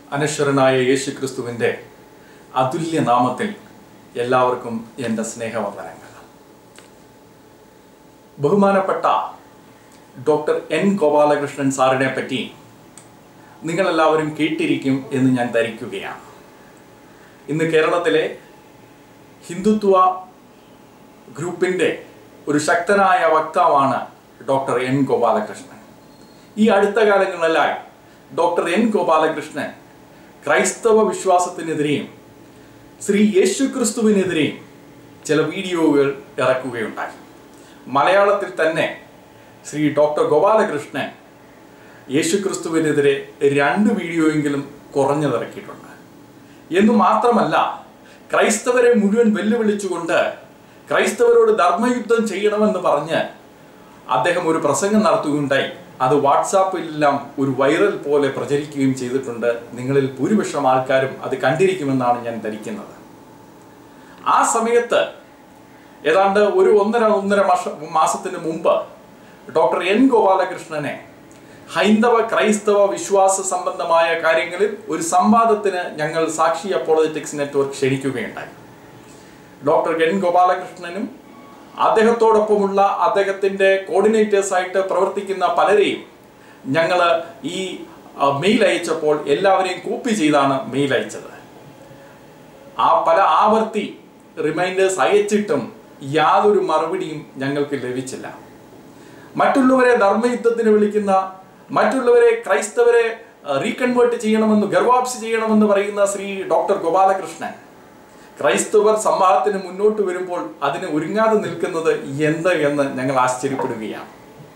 അനശ്വരനായ യേശു ക്രിസ്തുവിൻ്റെ അതുല്യ നാമത്തിൽ എല്ലാവർക്കും എൻ്റെ സ്നേഹവന്ദനങ്ങൾ ബഹുമാനപ്പെട്ട ഡോക്ടർ എൻ ഗോപാലകൃഷ്ണൻ സാറിനെ പറ്റി നിങ്ങളെല്ലാവരും കേട്ടിരിക്കും എന്ന് ഞാൻ ധരിക്കുകയാണ് ഇന്ന് കേരളത്തിലെ ഹിന്ദുത്വ ഗ്രൂപ്പിൻ്റെ ഒരു ശക്തനായ വക്താവാണ് ഡോക്ടർ എൻ ഗോപാലകൃഷ്ണൻ ഈ അടുത്ത കാലങ്ങളിലായി ഡോക്ടർ എൻ ഗോപാലകൃഷ്ണൻ ക്രൈസ്തവ വിശ്വാസത്തിനെതിരെയും ശ്രീ യേശു ക്രിസ്തുവിനെതിരെയും ചില വീഡിയോകൾ ഇറക്കുകയുണ്ടായി മലയാളത്തിൽ തന്നെ ശ്രീ ഡോക്ടർ ഗോപാലകൃഷ്ണൻ യേശു ക്രിസ്തുവിനെതിരെ രണ്ട് വീഡിയോയെങ്കിലും കുറഞ്ഞതിറക്കിയിട്ടുണ്ട് എന്നു മാത്രമല്ല ക്രൈസ്തവരെ മുഴുവൻ വെല്ലുവിളിച്ചുകൊണ്ട് ക്രൈസ്തവരോട് ധർമ്മയുദ്ധം ചെയ്യണമെന്ന് പറഞ്ഞ് അദ്ദേഹം ഒരു പ്രസംഗം നടത്തുകയുണ്ടായി അത് വാട്സാപ്പിലെല്ലാം ഒരു വൈറൽ പോലെ പ്രചരിക്കുകയും ചെയ്തിട്ടുണ്ട് നിങ്ങളിൽ ഭൂരിപക്ഷം ആൾക്കാരും അത് കണ്ടിരിക്കുമെന്നാണ് ഞാൻ ധരിക്കുന്നത് ആ സമയത്ത് ഏതാണ്ട് ഒരു ഒന്നര ഒന്നര മാസ മാസത്തിന് മുമ്പ് ഡോക്ടർ എൻ ഗോപാലകൃഷ്ണനെ ഹൈന്ദവ ക്രൈസ്തവ വിശ്വാസ സംബന്ധമായ കാര്യങ്ങളിൽ ഒരു സംവാദത്തിന് ഞങ്ങൾ സാക്ഷി അപ്പോളജിറ്റിക്സ് നെറ്റ്വർക്ക് ക്ഷണിക്കുകയുണ്ടായി ഡോക്ടർ എൻ ഗോപാലകൃഷ്ണനും അദ്ദേഹത്തോടൊപ്പമുള്ള അദ്ദേഹത്തിൻ്റെ കോർഡിനേറ്റേഴ്സ് ആയിട്ട് പ്രവർത്തിക്കുന്ന പലരെയും ഞങ്ങൾ ഈ മെയിൽ അയച്ചപ്പോൾ എല്ലാവരെയും കോപ്പി ചെയ്താണ് മെയിൽ അയച്ചത് ആ പല ആവർത്തി റിമൈൻഡേഴ്സ് അയച്ചിട്ടും യാതൊരു മറുപടിയും ഞങ്ങൾക്ക് ലഭിച്ചില്ല മറ്റുള്ളവരെ ധർമ്മയുദ്ധത്തിന് വിളിക്കുന്ന മറ്റുള്ളവരെ ക്രൈസ്തവരെ റീകൺവേർട്ട് ചെയ്യണമെന്ന് ഗർവാപ്സി ചെയ്യണമെന്ന് പറയുന്ന ശ്രീ ഡോക്ടർ ഗോപാലകൃഷ്ണൻ ക്രൈസ്തവർ സംവാദത്തിന് മുന്നോട്ട് വരുമ്പോൾ അതിന് ഒരുങ്ങാതെ നിൽക്കുന്നത് എന്ത് എന്ന് ഞങ്ങൾ ആശ്ചര്യപ്പെടുകയാണ്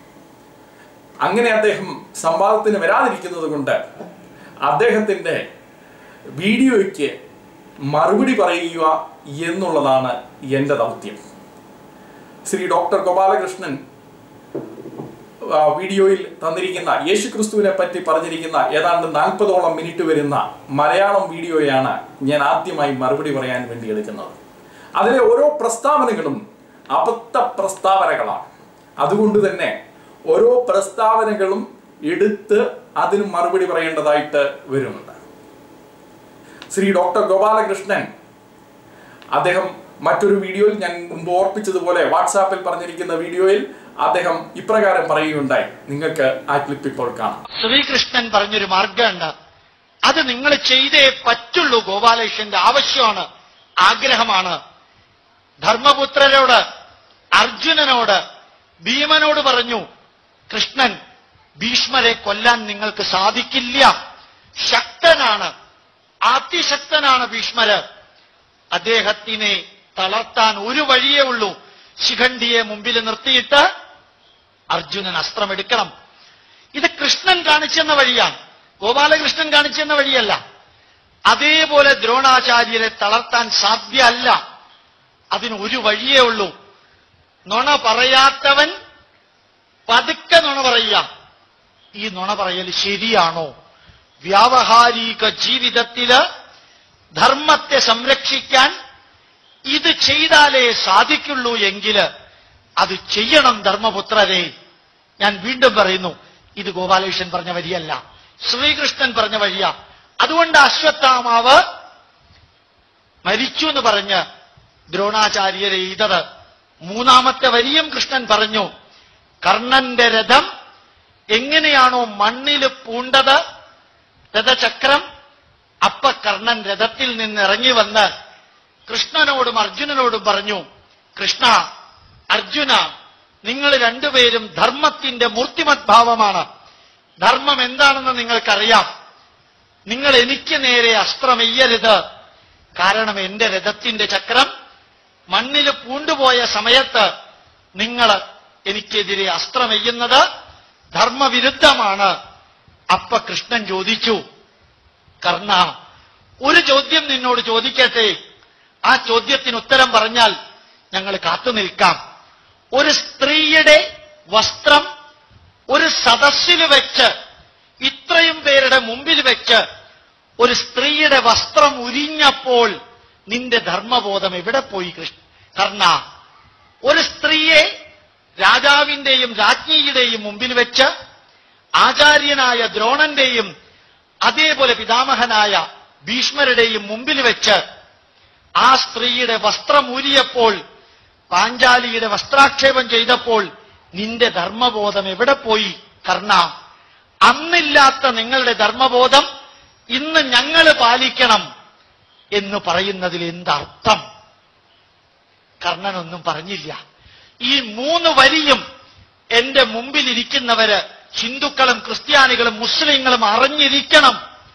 അങ്ങനെ അദ്ദേഹം സംവാദത്തിന് വരാതിരിക്കുന്നത് കൊണ്ട് അദ്ദേഹത്തിൻ്റെ വീഡിയോയ്ക്ക് മറുപടി പറയുക എന്നുള്ളതാണ് എൻ്റെ ദൗത്യം ശ്രീ ഡോക്ടർ ഗോപാലകൃഷ്ണൻ ആ, വീഡിയോയിൽ തന്നിരിക്കുന്ന യേശു ക്രിസ്തുവിനെ പറ്റി പറഞ്ഞിരിക്കുന്ന ഏതാണ്ട് നാൽപ്പതോളം മിനിറ്റ് വരുന്ന മലയാളം വീഡിയോയാണ് ഞാൻ ആദ്യമായി മറുപടി പറയാൻ വേണ്ടി എടുക്കുന്നത് അതിലെ ഓരോ പ്രസ്താവനകളും അബദ്ധ പ്രസ്താവനകളാണ് അതുകൊണ്ട് തന്നെ ഓരോ പ്രസ്താവനകളും എടുത്ത് അതിന് മറുപടി പറയേണ്ടതായിട്ട് വരുന്നുണ്ട് ശ്രീ ഡോക്ടർ ഗോപാലകൃഷ്ണൻ അദ്ദേഹം മറ്റൊരു വീഡിയോയിൽ ഞാൻ മുമ്പ് ഓർപ്പിച്ചതുപോലെ വാട്സാപ്പിൽ പറഞ്ഞിരിക്കുന്ന വീഡിയോയിൽ അദ്ദേഹം ഇപ്രകാരം പറയുകയുണ്ടായി നിങ്ങൾക്ക് ആ ക്ലിപ്പ് ഇപ്പോൾ കാണാം ശ്രീകൃഷ്ണൻ പറഞ്ഞൊരു മാർഗമുണ്ട് അത് നിങ്ങൾ ചെയ്തേ പറ്റുള്ളൂ ഗോപാലകൃഷ്ണന്റെ ആവശ്യമാണ് ആഗ്രഹമാണ് ധർമ്മപുത്രരോട് അർജുനനോട് ഭീമനോട് പറഞ്ഞു കൃഷ്ണൻ ഭീഷ്മരെ കൊല്ലാൻ നിങ്ങൾക്ക് സാധിക്കില്ല ശക്തനാണ് അതിശക്തനാണ് ഭീഷ്മര് അദ്ദേഹത്തിനെ തളർത്താൻ ഒരു വഴിയേ ഉള്ളൂ ശിഖണ്ഡിയെ മുമ്പിൽ നിർത്തിയിട്ട് അർജുനൻ അസ്ത്രമെടുക്കണം ഇത് കൃഷ്ണൻ കാണിച്ചെന്ന വഴിയാണ് ഗോപാലകൃഷ്ണൻ കാണിച്ചെന്ന വഴിയല്ല അതേപോലെ ദ്രോണാചാര്യരെ തളർത്താൻ സാധ്യമല്ല അതിന് ഒരു വഴിയേ ഉള്ളൂ നുണ പറയാത്തവൻ പതുക്കെ നുണ പറയുക ഈ നുണ പറയൽ ശരിയാണോ വ്യാവഹാരിക ജീവിതത്തില് ധർമ്മത്തെ സംരക്ഷിക്കാൻ ഇത് ചെയ്താലേ സാധിക്കുള്ളൂ എങ്കില് അത് ചെയ്യണം ധർമ്മപുത്രരെ ഞാൻ വീണ്ടും പറയുന്നു ഇത് ഗോപാലകൃഷ്ണൻ പറഞ്ഞ വഴിയല്ല ശ്രീകൃഷ്ണൻ പറഞ്ഞ വഴിയാ അതുകൊണ്ട് അശ്വത്ഥാമാവ് മരിച്ചു എന്ന് പറഞ്ഞ് ദ്രോണാചാര്യരെ എയ്തത് മൂന്നാമത്തെ വരിയും കൃഷ്ണൻ പറഞ്ഞു കർണന്റെ രഥം എങ്ങനെയാണോ മണ്ണിൽ പൂണ്ടത് രഥചക്രം അപ്പ കർണൻ രഥത്തിൽ നിന്ന് ഇറങ്ങി വന്ന് കൃഷ്ണനോടും അർജുനനോടും പറഞ്ഞു കൃഷ്ണ അർജുന നിങ്ങൾ രണ്ടുപേരും ധർമ്മത്തിന്റെ മൂർത്തിമത് ഭാവമാണ് ധർമ്മം എന്താണെന്ന് നിങ്ങൾക്കറിയാം നിങ്ങൾ എനിക്ക് നേരെ അസ്ത്രമെയ്യരുത് കാരണം എന്റെ രഥത്തിന്റെ ചക്രം മണ്ണിൽ പൂണ്ടുപോയ സമയത്ത് നിങ്ങൾ എനിക്കെതിരെ അസ്ത്രമെയ്യുന്നത് ധർമ്മവിരുദ്ധമാണ് അപ്പ കൃഷ്ണൻ ചോദിച്ചു കർണ ഒരു ചോദ്യം നിന്നോട് ചോദിക്കട്ടെ ആ ചോദ്യത്തിന് ഉത്തരം പറഞ്ഞാൽ ഞങ്ങൾ കാത്തു നിൽക്കാം ഒരു സ്ത്രീയുടെ വസ്ത്രം ഒരു സദസ്സിൽ വെച്ച് ഇത്രയും പേരുടെ മുമ്പിൽ വെച്ച് ഒരു സ്ത്രീയുടെ വസ്ത്രം ഉരിഞ്ഞപ്പോൾ നിന്റെ ധർമ്മബോധം എവിടെ പോയി കൃഷ്ണ കർണ ഒരു സ്ത്രീയെ രാജാവിന്റെയും രാജ്ഞിയുടെയും മുമ്പിൽ വെച്ച് ആചാര്യനായ ദ്രോണന്റെയും അതേപോലെ പിതാമഹനായ ഭീഷ്മരുടെയും മുമ്പിൽ വെച്ച് ആ സ്ത്രീയുടെ വസ്ത്രമൂരിയപ്പോൾ പാഞ്ചാലിയുടെ വസ്ത്രാക്ഷേപം ചെയ്തപ്പോൾ നിന്റെ ധർമ്മബോധം എവിടെ പോയി കർണ അന്നില്ലാത്ത നിങ്ങളുടെ ധർമ്മബോധം ഇന്ന് ഞങ്ങൾ പാലിക്കണം എന്ന് പറയുന്നതിൽ എന്തർത്ഥം കർണനൊന്നും പറഞ്ഞില്ല ഈ മൂന്ന് വരിയും എന്റെ മുമ്പിൽ ഇരിക്കുന്നവര് ഹിന്ദുക്കളും ക്രിസ്ത്യാനികളും മുസ്ലിങ്ങളും അറിഞ്ഞിരിക്കണം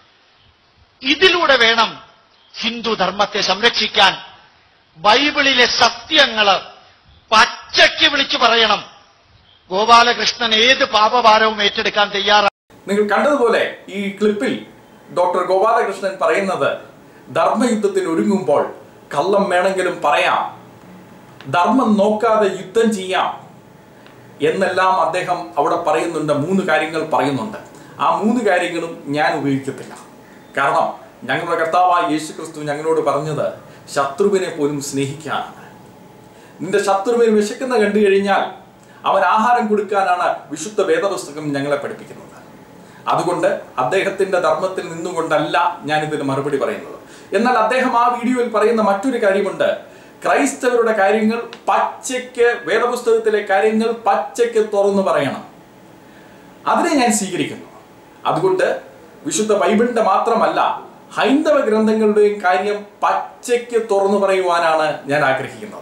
ഇതിലൂടെ വേണം ഹിന്ദു ധർമ്മത്തെ സംരക്ഷിക്കാൻ ബൈബിളിലെ സത്യങ്ങള് പച്ചയ്ക്ക് വിളിച്ചു പറയണം ഗോപാലകൃഷ്ണൻ ഏത് പാപഭാരവും ഏറ്റെടുക്കാൻ തയ്യാറാണ് നിങ്ങൾ കണ്ടതുപോലെ ഈ ക്ലിപ്പിൽ ഡോക്ടർ ഗോപാലകൃഷ്ണൻ പറയുന്നത് ധർമ്മയുദ്ധത്തിന് ഒരുങ്ങുമ്പോൾ കള്ളം വേണമെങ്കിലും പറയാം ധർമ്മം നോക്കാതെ യുദ്ധം ചെയ്യാം എന്നെല്ലാം അദ്ദേഹം അവിടെ പറയുന്നുണ്ട് മൂന്ന് കാര്യങ്ങൾ പറയുന്നുണ്ട് ആ മൂന്ന് കാര്യങ്ങളും ഞാൻ ഉപയോഗിക്കത്തില്ല കാരണം ഞങ്ങളുടെ കർത്താവായ യേശു ക്രിസ്തു ഞങ്ങളോട് പറഞ്ഞത് ശത്രുവിനെ പോലും സ്നേഹിക്കാനാണ് നിന്റെ ശത്രുവിന് വിശക്കുന്ന കണ്ടു കഴിഞ്ഞാൽ അവൻ ആഹാരം കൊടുക്കാനാണ് വിശുദ്ധ വേദപുസ്തകം ഞങ്ങളെ പഠിപ്പിക്കുന്നത് അതുകൊണ്ട് അദ്ദേഹത്തിന്റെ ധർമ്മത്തിൽ നിന്നുകൊണ്ടല്ല ഞാൻ ഇതിന് മറുപടി പറയുന്നത് എന്നാൽ അദ്ദേഹം ആ വീഡിയോയിൽ പറയുന്ന മറ്റൊരു കാര്യമുണ്ട് ക്രൈസ്തവരുടെ കാര്യങ്ങൾ പച്ചയ്ക്ക് വേദപുസ്തകത്തിലെ കാര്യങ്ങൾ പച്ചയ്ക്ക് തുറന്നു പറയണം അതിനെ ഞാൻ സ്വീകരിക്കുന്നു അതുകൊണ്ട് വിശുദ്ധ ബൈബിളിന്റെ മാത്രമല്ല ഹൈന്ദവ ഗ്രന്ഥങ്ങളുടെയും കാര്യം പച്ചയ്ക്ക് തുറന്നു പറയുവാനാണ് ഞാൻ ആഗ്രഹിക്കുന്നത്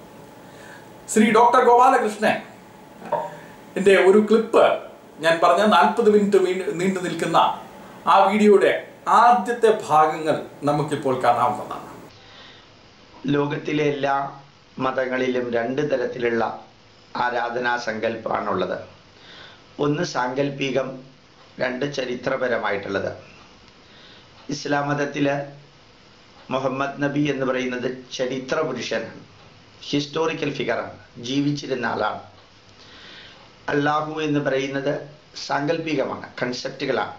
ശ്രീ ഡോക്ടർ ഗോപാലകൃഷ്ണൻ എൻ്റെ ഒരു ക്ലിപ്പ് ഞാൻ പറഞ്ഞ നാൽപ്പത് മിനിറ്റ് വീ- നീണ്ടു നിൽക്കുന്ന ആ വീഡിയോയുടെ ആദ്യത്തെ ഭാഗങ്ങൾ നമുക്കിപ്പോൾ കാണാവുന്നതാണ് ലോകത്തിലെ എല്ലാ മതങ്ങളിലും രണ്ട് തരത്തിലുള്ള ആരാധനാ സങ്കല്പമാണുള്ളത് ഒന്ന് സാങ്കല്പികം രണ്ട് ചരിത്രപരമായിട്ടുള്ളത് ഇസ്ലാം മതത്തിൽ മുഹമ്മദ് നബി എന്ന് പറയുന്നത് ചരിത്ര പുരുഷനാണ് ഹിസ്റ്റോറിക്കൽ ഫിഗറാണ് ജീവിച്ചിരുന്ന ആളാണ് അള്ളാഹു എന്ന് പറയുന്നത് സാങ്കല്പികമാണ് കൺസെപ്റ്റുകളാണ്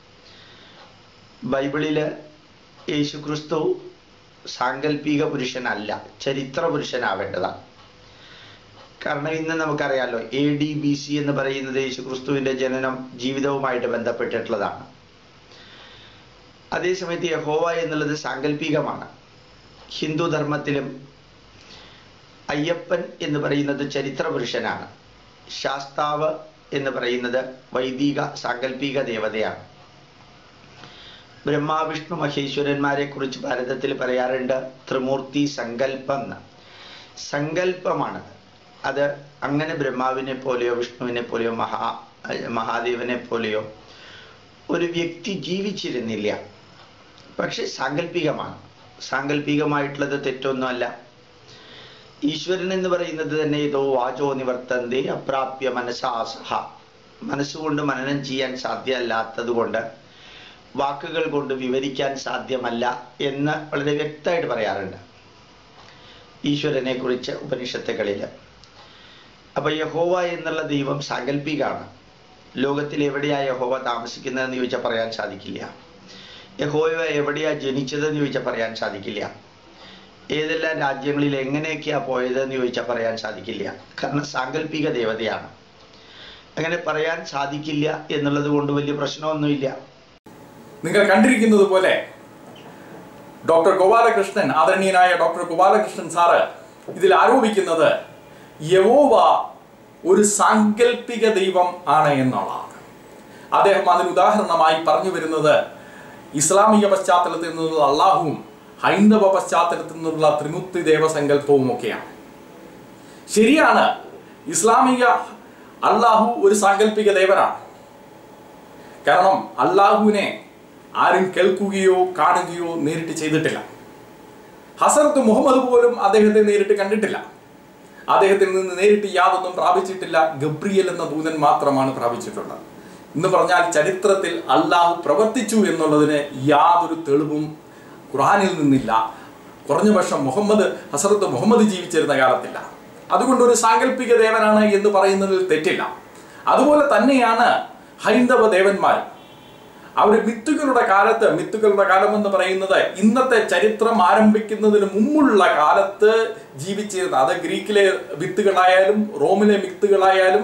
ബൈബിളില് യേശു ക്രിസ്തു സാങ്കല്പിക പുരുഷനല്ല ചരിത്ര പുരുഷനാവേണ്ടതാണ് കാരണം ഇന്ന് നമുക്കറിയാലോ എ ഡി ബി സി എന്ന് പറയുന്നത് യേശു ക്രിസ്തുവിന്റെ ജനനം ജീവിതവുമായിട്ട് ബന്ധപ്പെട്ടിട്ടുള്ളതാണ് അതേസമയത്ത് യഹോവ എന്നുള്ളത് സാങ്കല്പികമാണ് ഹിന്ദു ധർമ്മത്തിലും അയ്യപ്പൻ എന്ന് പറയുന്നത് ചരിത്ര പുരുഷനാണ് ശാസ്താവ് എന്ന് പറയുന്നത് വൈദിക സാങ്കല്പിക ദേവതയാണ് ബ്രഹ്മാവിഷ്ണു മഹേശ്വരന്മാരെ കുറിച്ച് ഭാരതത്തിൽ പറയാറുണ്ട് ത്രിമൂർത്തി സങ്കല്പം എന്ന് സങ്കല്പമാണ് അത് അങ്ങനെ ബ്രഹ്മാവിനെ പോലെയോ വിഷ്ണുവിനെ പോലെയോ മഹാ മഹാദേവനെ പോലെയോ ഒരു വ്യക്തി ജീവിച്ചിരുന്നില്ല പക്ഷെ സാങ്കല്പികമാണ് സാങ്കല്പികമായിട്ടുള്ളത് തെറ്റൊന്നുമല്ല ഈശ്വരൻ എന്ന് പറയുന്നത് തന്നെ ഏതോ വാചോ നിവർത്തന്തേ അപ്രാപ്യ മനസ്സാസഹ മനസ്സുകൊണ്ട് മനനം ചെയ്യാൻ സാധ്യമല്ലാത്തത് കൊണ്ട് വാക്കുകൾ കൊണ്ട് വിവരിക്കാൻ സാധ്യമല്ല എന്ന് വളരെ വ്യക്തമായിട്ട് പറയാറുണ്ട് ഈശ്വരനെ കുറിച്ച് ഉപനിഷത്തുകളിൽ അപ്പൊ യഹോവ എന്നുള്ള ദൈവം സാങ്കല്പികമാണ് ലോകത്തിൽ എവിടെയാ യഹോവ താമസിക്കുന്നതെന്ന് ചോദിച്ചാൽ പറയാൻ സാധിക്കില്ല യഹോവ എവിടെയാ ജനിച്ചതെന്ന് ചോദിച്ചാൽ പറയാൻ സാധിക്കില്ല ഏതെല്ലാം രാജ്യങ്ങളിൽ എങ്ങനെയൊക്കെയാ പോയതെന്ന് ചോദിച്ചാൽ പറയാൻ സാധിക്കില്ല കാരണം സാങ്കല്പിക ദേവതയാണ് അങ്ങനെ പറയാൻ സാധിക്കില്ല എന്നുള്ളത് കൊണ്ട് വലിയ പ്രശ്നമൊന്നുമില്ല നിങ്ങൾ കണ്ടിരിക്കുന്നത് പോലെ ഡോക്ടർ ഗോപാലകൃഷ്ണൻ ആദരണീയനായ ഡോക്ടർ ഗോപാലകൃഷ്ണൻ സാറ് ഇതിൽ ആരോപിക്കുന്നത് യവോവ ഒരു സാങ്കല്പിക ദൈവം ആണ് എന്നുള്ളതാണ് അദ്ദേഹം അതിന് ഉദാഹരണമായി പറഞ്ഞു വരുന്നത് ഇസ്ലാമിക പശ്ചാത്തലത്തിൽ നിന്നുള്ള അള്ളാഹുവും ഹൈന്ദവ പശ്ചാത്തലത്തിൽ നിന്നുള്ള ത്രിമുക്തി ദേവസങ്കല്പവും ഒക്കെയാണ് ശരിയാണ് ഇസ്ലാമിക അള്ളാഹു ഒരു സാങ്കല്പിക ദേവനാണ് കാരണം അള്ളാഹുവിനെ ആരും കേൾക്കുകയോ കാണുകയോ നേരിട്ട് ചെയ്തിട്ടില്ല ഹസരത്ത് മുഹമ്മദ് പോലും അദ്ദേഹത്തെ നേരിട്ട് കണ്ടിട്ടില്ല അദ്ദേഹത്തിൽ നിന്ന് നേരിട്ട് യാതൊന്നും പ്രാപിച്ചിട്ടില്ല ഗബ്രിയൽ എന്ന ദൂതൻ മാത്രമാണ് പ്രാപിച്ചിട്ടുള്ളത് എന്ന് പറഞ്ഞാൽ ചരിത്രത്തിൽ അള്ളാഹു പ്രവർത്തിച്ചു എന്നുള്ളതിന് യാതൊരു തെളിവും ഖുറാനിൽ നിന്നില്ല കുറഞ്ഞ പക്ഷം മുഹമ്മദ് ഹസരത്ത് മുഹമ്മദ് ജീവിച്ചിരുന്ന കാലത്തില്ല അതുകൊണ്ട് ഒരു സാങ്കല്പിക ദേവനാണ് എന്ന് പറയുന്നതിൽ തെറ്റില്ല അതുപോലെ തന്നെയാണ് ഹൈന്ദവ ദേവന്മാർ അവർ മിത്തുകളുടെ കാലത്ത് മിത്തുകളുടെ കാലം എന്ന് പറയുന്നത് ഇന്നത്തെ ചരിത്രം ആരംഭിക്കുന്നതിന് മുമ്പുള്ള കാലത്ത് ജീവിച്ചിരുന്ന അത് ഗ്രീക്കിലെ മിത്തുകളായാലും റോമിലെ മിത്തുകളായാലും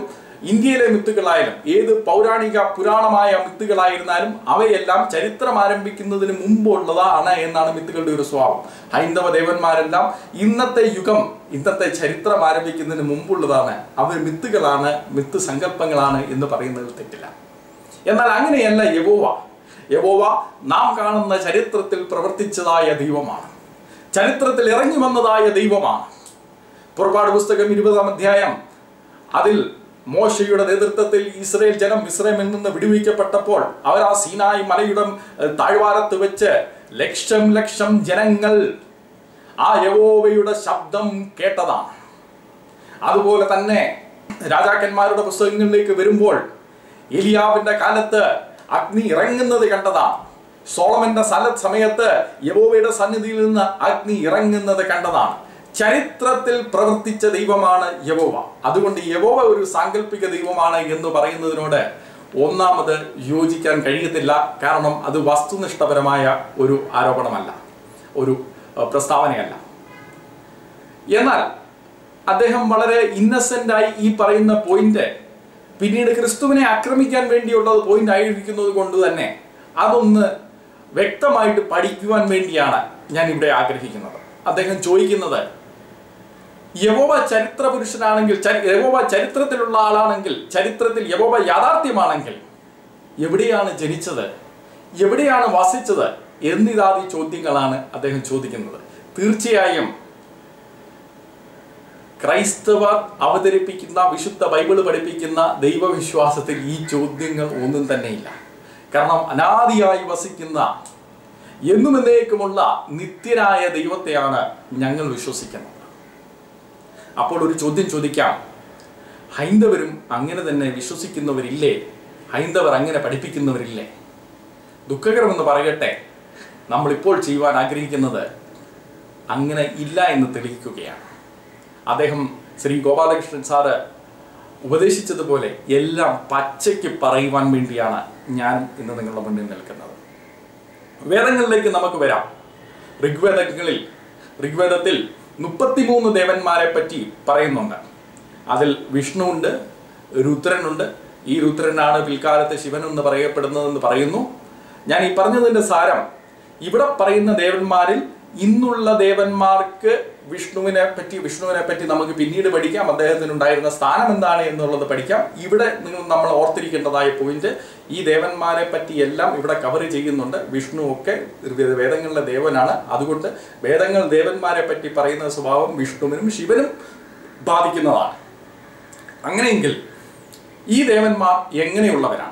ഇന്ത്യയിലെ മിത്തുകളായാലും ഏത് പൗരാണിക പുരാണമായ മിത്തുകളായിരുന്നാലും അവയെല്ലാം ചരിത്രം ആരംഭിക്കുന്നതിന് മുമ്പുള്ളതാണ് എന്നാണ് മിത്തുകളുടെ ഒരു സ്വഭാവം ഹൈന്ദവ ദേവന്മാരെല്ലാം ഇന്നത്തെ യുഗം ഇന്നത്തെ ചരിത്രം ആരംഭിക്കുന്നതിന് മുമ്പുള്ളതാണ് അവർ മിത്തുകളാണ് മിത്ത് സങ്കല്പങ്ങളാണ് എന്ന് പറയുന്നതിൽ തെറ്റില്ല എന്നാൽ അങ്ങനെയല്ല യവോവ യവോവ നാം കാണുന്ന ചരിത്രത്തിൽ പ്രവർത്തിച്ചതായ ദൈവമാണ് ചരിത്രത്തിൽ ഇറങ്ങി വന്നതായ ദൈവമാണ് പുറപ്പാട് പുസ്തകം ഇരുപതാം അധ്യായം അതിൽ മോശയുടെ നേതൃത്വത്തിൽ ഇസ്രയേൽ ജനം ഇസ്രയേലിൽ നിന്ന് വിടുവിക്കപ്പെട്ടപ്പോൾ അവർ ആ സീനായി മലയുടെ ഏഹ്, താഴ്വാരത്ത് വെച്ച് ലക്ഷം ലക്ഷം ജനങ്ങൾ ആ യവോവയുടെ ശബ്ദം കേട്ടതാണ് അതുപോലെ തന്നെ രാജാക്കന്മാരുടെ പുസ്തകങ്ങളിലേക്ക് വരുമ്പോൾ എലിയാവിന്റെ കാലത്ത് അഗ്നി ഇറങ്ങുന്നത് കണ്ടതാണ് സോളമന്റെ സ്ഥല സമയത്ത് യവോവയുടെ സന്നിധിയിൽ നിന്ന് അഗ്നി ഇറങ്ങുന്നത് കണ്ടതാണ് ചരിത്രത്തിൽ പ്രവർത്തിച്ച ദൈവമാണ് യവോവ അതുകൊണ്ട് യവോവ ഒരു സാങ്കല്പിക ദൈവമാണ് എന്ന് പറയുന്നതിനോട് ഒന്നാമത് യോജിക്കാൻ കഴിയത്തില്ല കാരണം അത് വസ്തുനിഷ്ഠപരമായ ഒരു ആരോപണമല്ല ഒരു അഹ്, പ്രസ്താവനയല്ല എന്നാൽ അദ്ദേഹം വളരെ ഇന്നസെന്റ് ആയി ഈ പറയുന്ന പോയിന്റ് പിന്നീട് ക്രിസ്തുവിനെ ആക്രമിക്കാൻ വേണ്ടിയുള്ള പോയിന്റ് ആയിരിക്കുന്നത് കൊണ്ട് തന്നെ അതൊന്ന് വ്യക്തമായിട്ട് പഠിക്കുവാൻ വേണ്ടിയാണ് ഞാൻ ഇവിടെ ആഗ്രഹിക്കുന്നത് അദ്ദേഹം ചോദിക്കുന്നത് യവോവ ചരിത്ര പുരുഷനാണെങ്കിൽ ചരി- യവോവ ചരിത്രത്തിലുള്ള ആളാണെങ്കിൽ ചരിത്രത്തിൽ യവോവ യാഥാർത്ഥ്യമാണെങ്കിൽ എവിടെയാണ് ജനിച്ചത് എവിടെയാണ് വസിച്ചത് എന്നിതാദി ചോദ്യങ്ങളാണ് അദ്ദേഹം ചോദിക്കുന്നത് തീർച്ചയായും ക്രൈസ്തവർ അവതരിപ്പിക്കുന്ന വിശുദ്ധ ബൈബിള് പഠിപ്പിക്കുന്ന ദൈവവിശ്വാസത്തിൽ ഈ ചോദ്യങ്ങൾ ഒന്നും തന്നെയില്ല കാരണം അനാദിയായി വസിക്കുന്ന എന്നും എന്നേക്കുമുള്ള നിത്യനായ ദൈവത്തെയാണ് ഞങ്ങൾ വിശ്വസിക്കുന്നത് അപ്പോൾ ഒരു ചോദ്യം ചോദിക്കാം ഹൈന്ദവരും അങ്ങനെ തന്നെ വിശ്വസിക്കുന്നവരില്ലേ ഹൈന്ദവർ അങ്ങനെ പഠിപ്പിക്കുന്നവരില്ലേ ദുഃഖകരമെന്ന് പറയട്ടെ നമ്മളിപ്പോൾ ചെയ്യുവാൻ ആഗ്രഹിക്കുന്നത് അങ്ങനെ ഇല്ല എന്ന് തെളിയിക്കുകയാണ് അദ്ദേഹം ശ്രീ ഗോപാലകൃഷ്ണൻ സാറ് ഉപദേശിച്ചതുപോലെ എല്ലാം പച്ചയ്ക്ക് പറയുവാൻ വേണ്ടിയാണ് ഞാൻ ഇന്ന് നിങ്ങളുടെ മുന്നിൽ നിൽക്കുന്നത് വേദങ്ങളിലേക്ക് നമുക്ക് വരാം ഋഗ്വേദങ്ങളിൽ ഋഗ്വേദത്തിൽ മുപ്പത്തിമൂന്ന് ദേവന്മാരെ പറ്റി പറയുന്നുണ്ട് അതിൽ വിഷ്ണുവുണ്ട് രുദ്രനുണ്ട് ഈ രുദ്രനാണ് പിൽക്കാലത്ത് ശിവൻ എന്ന് പറയപ്പെടുന്നതെന്ന് പറയുന്നു ഞാൻ ഈ പറഞ്ഞതിന്റെ സാരം ഇവിടെ പറയുന്ന ദേവന്മാരിൽ ഇന്നുള്ള ദേവന്മാർക്ക് വിഷ്ണുവിനെ പറ്റി വിഷ്ണുവിനെ പറ്റി നമുക്ക് പിന്നീട് പഠിക്കാം അദ്ദേഹത്തിന് ഉണ്ടായിരുന്ന സ്ഥാനം എന്താണ് എന്നുള്ളത് പഠിക്കാം ഇവിടെ നിങ്ങൾ നമ്മൾ ഓർത്തിരിക്കേണ്ടതായ പോയിന്റ് ഈ ദേവന്മാരെ പറ്റി എല്ലാം ഇവിടെ കവർ ചെയ്യുന്നുണ്ട് വിഷ്ണു ഒക്കെ വേ- വേദങ്ങളിലെ ദേവനാണ് അതുകൊണ്ട് വേദങ്ങൾ ദേവന്മാരെ പറ്റി പറയുന്ന സ്വഭാവം വിഷ്ണുവിനും ശിവനും ബാധിക്കുന്നതാണ് അങ്ങനെയെങ്കിൽ ഈ ദേവന്മാർ എങ്ങനെയുള്ളവരാണ്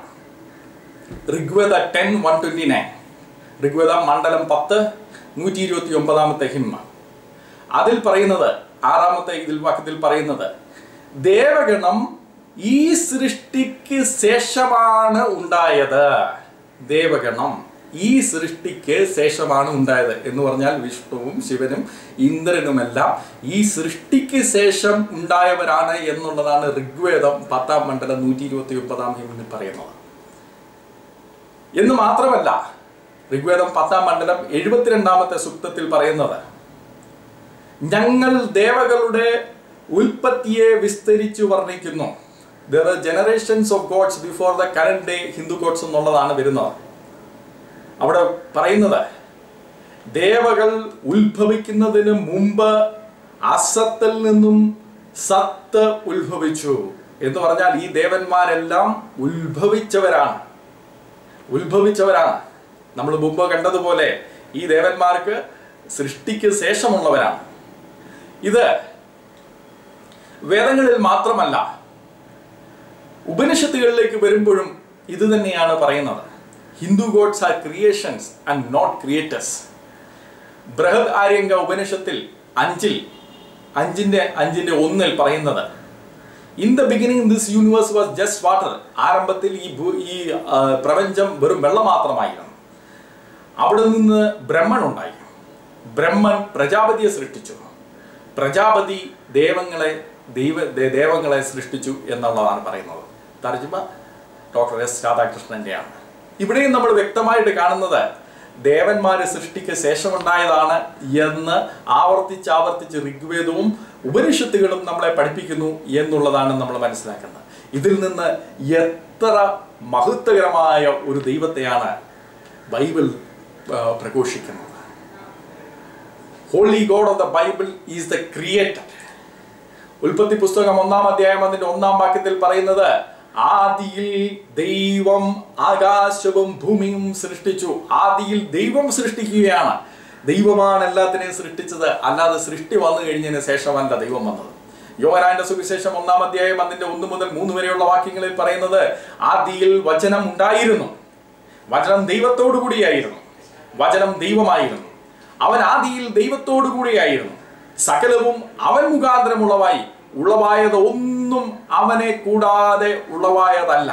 Rigveda ten one twenty nine Rigveda മണ്ഡലം പത്ത് നൂറ്റി ഇരുപത്തി ഒമ്പതാമത്തെ ഹിമ്മ അതിൽ പറയുന്നത് ആറാമത്തെ ഇതിൽ വാക്യത്തിൽ പറയുന്നത് ദേവഗണം ഈ സൃഷ്ടിക്ക് ശേഷമാണ് ഉണ്ടായത് ദേവഗണം ഈ സൃഷ്ടിക്ക് ശേഷമാണ് ഉണ്ടായത് എന്ന് പറഞ്ഞാൽ വിഷ്ണുവും ശിവനും ഇന്ദ്രനുമെല്ലാം ഈ സൃഷ്ടിക്ക് ശേഷം ഉണ്ടായവരാണ് എന്നുള്ളതാണ് ഋഗ്വേദം പത്താം മണ്ഡലം നൂറ്റി ഇരുപത്തി ഒമ്പതാം ഹിമ്മിൽ പറയുന്നത് എന്ന് മാത്രമല്ല ഋഗ്വേദം പത്താം മണ്ഡലം എഴുപത്തിരണ്ടാമത്തെ സുക്തത്തിൽ പറയുന്നത് ഞങ്ങൾ ദേവകളുടെ ഉൽപ്പത്തിയെ വിസ്തരിച്ചു വർണ്ണിക്കുന്നു there are generations of gods before the current day Hindu gods എന്നുള്ളതാണ് വരുന്നത് അവിടെ പറയുന്നത് ദേവകൾ ഉത്ഭവിക്കുന്നതിന് മുമ്പ് അസത്തിൽ നിന്നും സത്ത് ഉത്ഭവിച്ചു എന്ന് പറഞ്ഞാൽ ഈ ദേവന്മാരെല്ലാം ഉത്ഭവിച്ചവരാണ് ഉത്ഭവിച്ചവരാണ് നമ്മൾ മുമ്പ് കണ്ടതുപോലെ ഈ ദേവന്മാർക്ക് സൃഷ്ടിക്ക് ശേഷമുള്ളവരാണ് ഇത് വേദങ്ങളിൽ മാത്രമല്ല ഉപനിഷത്തുകളിലേക്ക് വരുമ്പോഴും ഇത് തന്നെയാണ് പറയുന്നത് Hindu gods are creations and not creators Brihadaranyaka ഉപനിഷത്തിൽ അഞ്ചിൽ അഞ്ചിന്റെ അഞ്ചിന്റെ ഒന്നിൽ പറയുന്നത് in the beginning this universe was just water ആരംഭത്തിൽ ഈ ഭൂ ഈ ആ, പ്രപഞ്ചം വെറും വെള്ളം മാത്രമായിരുന്നു അവിടെ നിന്ന് ബ്രഹ്മൻ ഉണ്ടായി ബ്രഹ്മൻ പ്രജാപതിയെ സൃഷ്ടിച്ചു പ്രജാപതി ദേവങ്ങളെ ദൈവ ദേ- ദേവങ്ങളെ സൃഷ്ടിച്ചു എന്നുള്ളതാണ് പറയുന്നത് തർജ്ജമ ഡോക്ടർ എസ് രാധാകൃഷ്ണന്റെയാണ് ഇവിടെയും നമ്മൾ വ്യക്തമായിട്ട് കാണുന്നത് ദേവന്മാരെ സൃഷ്ടിക്ക് ശേഷമുണ്ടായതാണ് എന്ന് ആവർത്തിച്ച് ആവർത്തിച്ച് ഋഗ്വേദവും ഉപനിഷത്തുകളും നമ്മളെ പഠിപ്പിക്കുന്നു എന്നുള്ളതാണ് നമ്മൾ മനസ്സിലാക്കുന്നത് ഇതിൽ നിന്ന് എത്ര മഹത്വകരമായ ഒരു ദൈവത്തെയാണ് ബൈബിൾ ആ, പ്രഘോഷിക്കുന്നത് holy God of the Bible is the creator ഉൽപ്പത്തി പുസ്തകം ഒന്നാം അധ്യായം അതിന്റെ ഒന്നാം വാക്യത്തിൽ പറയുന്നത് ആദിയിൽ ദൈവം ആകാശവും ഭൂമിയും സൃഷ്ടിച്ചു ആദിയിൽ ദൈവം സൃഷ്ടിക്കുകയാണ് ദൈവമാണ് എല്ലാത്തിനെയും സൃഷ്ടിച്ചത് അല്ലാതെ സൃഷ്ടി വന്നു കഴിഞ്ഞതിന് ശേഷമല്ല ദൈവം വന്നത് യോഹനാന്റെ സുവിശേഷം ഒന്നാം അധ്യായം അതിന്റെ ഒന്ന് മുതൽ മൂന്ന് വരെയുള്ള വാക്യങ്ങളിൽ പറയുന്നത് ആദിയിൽ വചനം ഉണ്ടായിരുന്നു വചനം ദൈവത്തോടു കൂടിയായിരുന്നു വചനം ദൈവമായിരുന്നു അവൻ ആദിയിൽ ദൈവത്തോടു കൂടിയായിരുന്നു സകലവും അവൻ മുഖാന്തരമുള്ളവായി ഉളവായത് ഒന്നും അവനെ കൂടാതെ ഉളവായതല്ല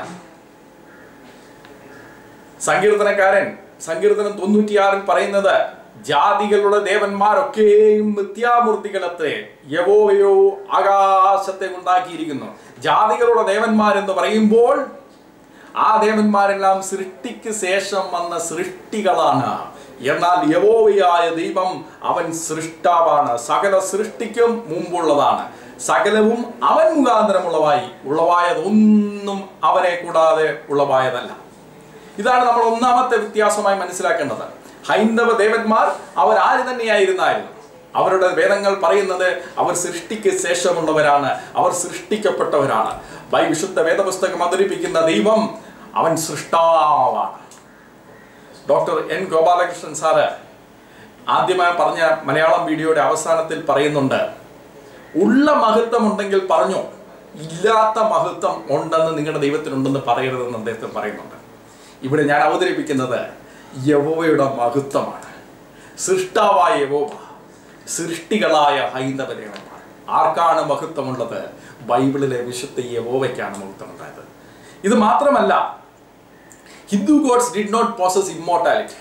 സങ്കീർത്തനക്കാരൻ സങ്കീർത്തനം തൊണ്ണൂറ്റിയാറിൽ പറയുന്നത് ജാതികളുടെ ദേവന്മാരൊക്കെയും മിഥ്യാമൂർത്തികളത്തെ യവോവയോ ആകാശത്തെ ഉണ്ടാക്കിയിരിക്കുന്നു ജാതികളുടെ ദേവന്മാരെന്ന് പറയുമ്പോൾ ആ ദേവന്മാരെല്ലാം സൃഷ്ടിക്ക് ശേഷം വന്ന സൃഷ്ടികളാണ് എന്നാൽ യവോവയായ ദൈവം അവൻ സൃഷ്ടാവാണ് സകല സൃഷ്ടിക്കും മുമ്പുള്ളതാണ് സകലവും അവൻ മുഖാന്തരമുള്ളവായി ഉളവായതൊന്നും അവനെ കൂടാതെ ഉളവായതല്ല ഇതാണ് നമ്മൾ ഒന്നാമത്തെ വ്യത്യാസമായി മനസ്സിലാക്കേണ്ടത് ഹൈന്ദവ ദേവന്മാർ അവർ ആര് തന്നെയായിരുന്നായിരുന്നു അവരുടെ വേദങ്ങൾ പറയുന്നത് അവർ സൃഷ്ടിക്ക് ശേഷമുള്ളവരാണ് അവർ സൃഷ്ടിക്കപ്പെട്ടവരാണ് ബൈ വിശുദ്ധ വേദപുസ്തകം അവതരിപ്പിക്കുന്ന ദൈവം അവൻ സൃഷ്ടാവാണ് ഡോക്ടർ എൻ ഗോപാലകൃഷ്ണൻ സാറ് ആദ്യമായി പറഞ്ഞ മലയാളം വീഡിയോയുടെ അവസാനത്തിൽ പറയുന്നുണ്ട് ഉള്ള മഹത്വം ഉണ്ടെങ്കിൽ പറഞ്ഞോ ഇല്ലാത്ത മഹത്വം ഉണ്ടെന്ന് നിങ്ങളുടെ ദൈവത്തിനുണ്ടെന്ന് പറയരുതെന്ന് അദ്ദേഹം പറയുന്നുണ്ട് ഇവിടെ ഞാൻ അവതരിപ്പിക്കുന്നത് യവോവയുടെ മഹത്വമാണ് സൃഷ്ടാവായ യവോവ സൃഷ്ടികളായ ഹൈന്ദവ ദേവന്മാർ ആർക്കാണ് മഹത്വമുള്ളത് ബൈബിളിലെ വിശുദ്ധ യവോവയ്ക്കാണ് മഹത്വമുണ്ടായത് ഇത് മാത്രമല്ല Hindu gods did not possess immortality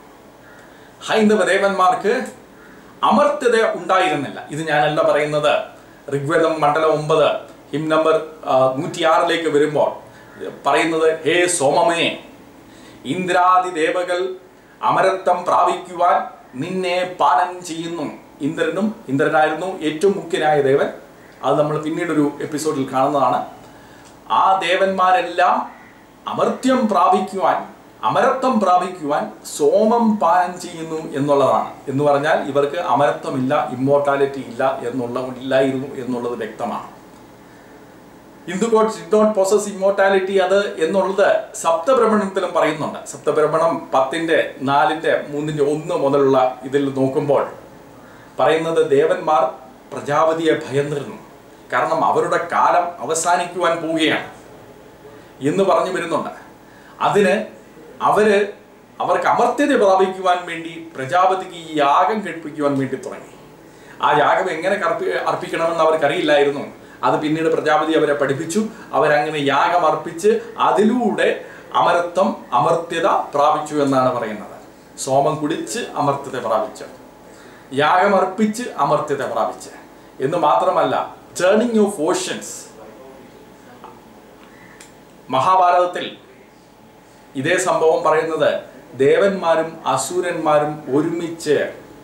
ഹൈന്ദവ ദേവന്മാർക്ക് അമർത്യത ഉണ്ടായിരുന്നില്ല ഇത് ഞാനല്ല പറയുന്നത് ഋഗ്വേദം മണ്ഡലം ഒമ്പത് ഹിം നമ്പർ നൂറ്റിയാറിലേക്ക് വരുമ്പോൾ പറയുന്നത് ഹേ സോമമേ ഇന്ദ്രാദി ദേവകൾ അമരത്വം പ്രാപിക്കുവാൻ നിന്നെ പാലനം ചെയ്യുന്നു ഇന്ദ്രനും ഇന്ദ്രനായിരുന്നു ഏറ്റവും മുഖ്യനായ ദേവൻ അത് നമ്മൾ പിന്നീടൊരു എപ്പിസോഡിൽ കാണുന്നതാണ് ആ ദേവന്മാരെല്ലാം അമർത്യം പ്രാപിക്കുവാൻ അമരത്വം പ്രാപിക്കുവാൻ സോമം പാനം ചെയ്യുന്നു എന്നുള്ളതാണ് എന്ന് പറഞ്ഞാൽ ഇവർക്ക് അമരത്വമില്ല ഇമ്മോർട്ടാലിറ്റി ഇല്ല എന്നുള്ള ഇല്ലായിരുന്നു എന്നുള്ളത് വ്യക്തമാണ് Hindu gods did not possess immortality അത് എന്നുള്ളത് സപ്തഭ്രമണത്തിലും പറയുന്നുണ്ട് സപ്തഭ്രമണം പത്തിന്റെ നാലിന്റെ മൂന്നിന്റെ ഒന്ന് മുതലുള്ള ഇതിൽ നോക്കുമ്പോൾ പറയുന്നത് ദേവന്മാർ പ്രജാപതിയെ ഭയന്നിരുന്നു കാരണം അവരുടെ കാലം അവസാനിക്കുവാൻ പോവുകയാണ് എന്ന് പറഞ്ഞു വരുന്നുണ്ട് അതിന് അവര് അവർക്ക് അമർത്യത പ്രാപിക്കുവാൻ വേണ്ടി പ്രജാപതിക്ക് ഈ യാഗം കഴിപ്പിക്കുവാൻ വേണ്ടി തുടങ്ങി ആ യാഗം എങ്ങനെ കർപ്പി അർപ്പിക്കണമെന്ന് അവർക്കറിയില്ലായിരുന്നു അത് പിന്നീട് പ്രജാപതി അവരെ പഠിപ്പിച്ചു അവരങ്ങനെ യാഗം അർപ്പിച്ച് അതിലൂടെ അമരത്വം അമർത്യത പ്രാപിച്ചു എന്നാണ് പറയുന്നത് സോമം കുടിച്ച് അമർത്യത പ്രാപിച്ചു യാഗം അർപ്പിച്ച് അമർത്യത പ്രാപിച്ച് എന്ന് മാത്രമല്ല ടേണിംഗ് ഓഫ് ഓഷൻസ് മഹാഭാരതത്തിൽ ഇതേ സംഭവം പറയുന്നത് ദേവന്മാരും അസുരന്മാരും ഒരുമിച്ച്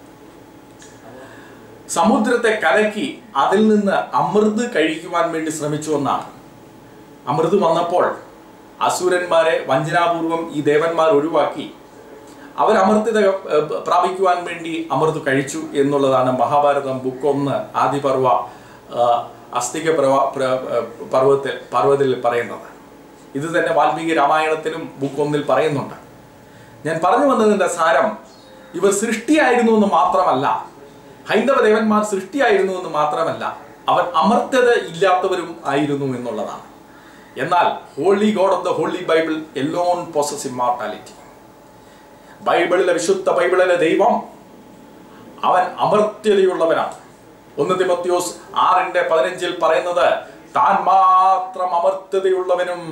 സമുദ്രത്തെ കലക്കി അതിൽ നിന്ന് അമൃത് കഴിക്കുവാൻ വേണ്ടി ശ്രമിച്ചു എന്നാണ് അമൃത് വന്നപ്പോൾ അസുരന്മാരെ വഞ്ചനാപൂർവം ഈ ദേവന്മാർ ഒഴിവാക്കി അവർ അമൃത്യത ഏർ, പ്രാപിക്കുവാൻ വേണ്ടി അമൃത് കഴിച്ചു എന്നുള്ളതാണ് മഹാഭാരതം ബുക്ക് ഒന്ന് ആദിപർവ ഏർ, അസ്തിക പ്രവ പ്ര- ഏർ, പർവ്വത്തിൽ പർവ്വത്തിൽ പറയുന്നത് ഇത് തന്നെ വാൽമീകി രാമായണത്തിലും ബുക്ക് ഒന്നിൽ പറയുന്നുണ്ട് ഞാൻ പറഞ്ഞു വന്നതിന്റെ സാരം ഇവർ സൃഷ്ടിയായിരുന്നു എന്ന് മാത്രമല്ല ഹൈന്ദവ ദേവന്മാർ സൃഷ്ടിയായിരുന്നു എന്ന് മാത്രമല്ല അവർ അമർത്യത ഇല്ലാത്തവരും ആയിരുന്നു എന്നുള്ളതാണ് എന്നാൽ holy God of the holy Bible alone possess immortality ബൈബിളിലെ വിശുദ്ധ ബൈബിളിലെ ദൈവം അവൻ അമർത്യതയുള്ളവനാണ് ഒന്ന് തിമത്യോസ് ആറിന്റെ പതിനഞ്ചിൽ പറയുന്നത് താൻ മാത്രം അമർത്യതയുള്ളവനും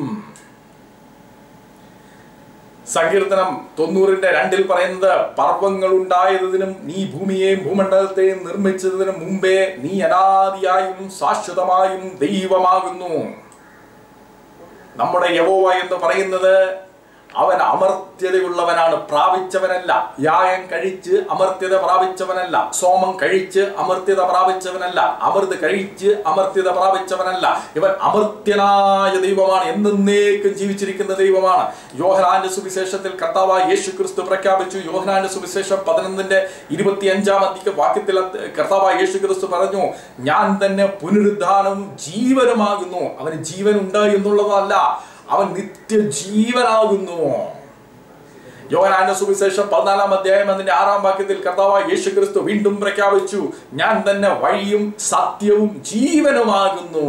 സങ്കീർത്തനം തൊണ്ണൂറിന്റെ രണ്ടിൽ പറയുന്നത് പർവ്വങ്ങൾ ഉണ്ടായതിനും നീ ഭൂമിയെയും ഭൂമണ്ഡലത്തെയും നിർമ്മിച്ചതിനും മുമ്പേ നീ അനാദിയായും ശാശ്വതമായും ദൈവമാകുന്നു നമ്മുടെ യവോവ എന്ന് പറയുന്നത് അവൻ അമർത്യതയുള്ളവനാണ് പ്രാപിച്ചവനല്ല യാഗം കഴിച്ച് അമർത്യത പ്രാപിച്ചവനല്ല സോമം കഴിച്ച് അമർത്യത പ്രാപിച്ചവനല്ല അമൃത് കഴിച്ച് അമർത്യത പ്രാപിച്ചവനല്ല ഇവൻ അമർത്യനായ ദൈവമാണ് എന്നേക്കും ജീവിച്ചിരിക്കുന്ന ദൈവമാണ് യോഹനാന്റെ സുവിശേഷത്തിൽ കർത്താവായ യേശു ക്രിസ്തു പ്രഖ്യാപിച്ചു യോഹനാന്റെ സുവിശേഷം പതിനൊന്നിന്റെ ഇരുപത്തി അഞ്ചാം അധിക വാക്യത്തിൽ അത് കർത്താവായ യേശു ക്രിസ്തു പറഞ്ഞു ഞാൻ തന്നെ പുനരുദ്ധാനവും ജീവനുമാകുന്നു അവന് ജീവൻ ഉണ്ട് എന്നുള്ളതല്ല അവൻ നിത്യജീവനാകുന്നു യോഹനാന്റെ സുവിശേഷം പതിനാലാം അധ്യായം അതിന്റെ ആറാം വാക്യത്തിൽ കർത്താവായ യേശു ക്രിസ്തു വീണ്ടും പ്രഖ്യാപിച്ചു ഞാൻ തന്നെ വഴിയും സത്യവും ജീവനുമാകുന്നു